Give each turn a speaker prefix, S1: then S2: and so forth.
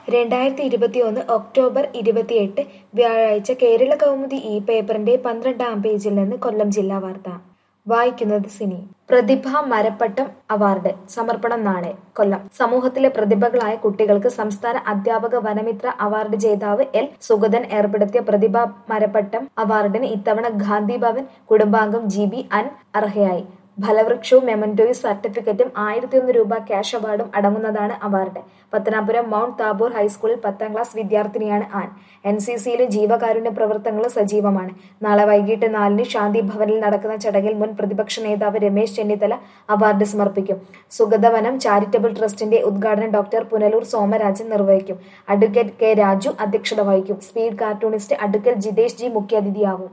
S1: രണ്ടായിരത്തി ഇരുപത്തിയൊന്ന് ഒക്ടോബർ ഇരുപത്തിയെട്ട് വ്യാഴാഴ്ച കേരള കൗമുദി ഈ പേപ്പറിന്റെ പന്ത്രണ്ടാം പേജിൽ നിന്ന് കൊല്ലം ജില്ലാ വാർത്ത വായിക്കുന്നത് സിനി പ്രതിഭ മരപ്പട്ടം അവാർഡ് സമർപ്പണം നാളെ കൊല്ലം സമൂഹത്തിലെ പ്രതിഭകളായ കുട്ടികൾക്ക് സംസ്ഥാന അധ്യാപക വനമിത്ര അവാർഡ് ജേതാവ് എൽ സുഗതൻ ഏർപ്പെടുത്തിയ പ്രതിഭ മരപ്പട്ടം അവാർഡിന് ഇത്തവണ ഗാന്ധി ഭവൻ കുടുംബാംഗം ജി ബി അൻ അർഹയായി ഫലവൃക്ഷവും മെമന്റോയും സർട്ടിഫിക്കറ്റും ആയിരത്തി ഒന്ന് രൂപ ക്യാഷ് അവാർഡും അടങ്ങുന്നതാണ് അവാർഡ് പത്തനാപുരം മൗണ്ട് താബോർ ഹൈസ്കൂളിൽ പത്താം ക്ലാസ് വിദ്യാർത്ഥിനിയാണ് ആൻ എൻ സി സിയിലും ജീവകാരുണ്യ പ്രവർത്തനങ്ങളും സജീവമാണ് നാളെ വൈകിട്ട് നാലിന് ശാന്തി ഭവനിൽ നടക്കുന്ന ചടങ്ങിൽ മുൻ പ്രതിപക്ഷ നേതാവ് രമേശ് ചെന്നിത്തല അവാർഡ് സമർപ്പിക്കും സുഗതവനം ചാരിറ്റബിൾ ട്രസ്റ്റിന്റെ ഉദ്ഘാടനം ഡോക്ടർ പുനലൂർ സോമരാജൻ നിർവഹിക്കും അഡ്വക്കേറ്റ് കെ രാജു അധ്യക്ഷത വഹിക്കും speed cartoonist advocate Jithesh ji മുഖ്യാതിഥിയാവും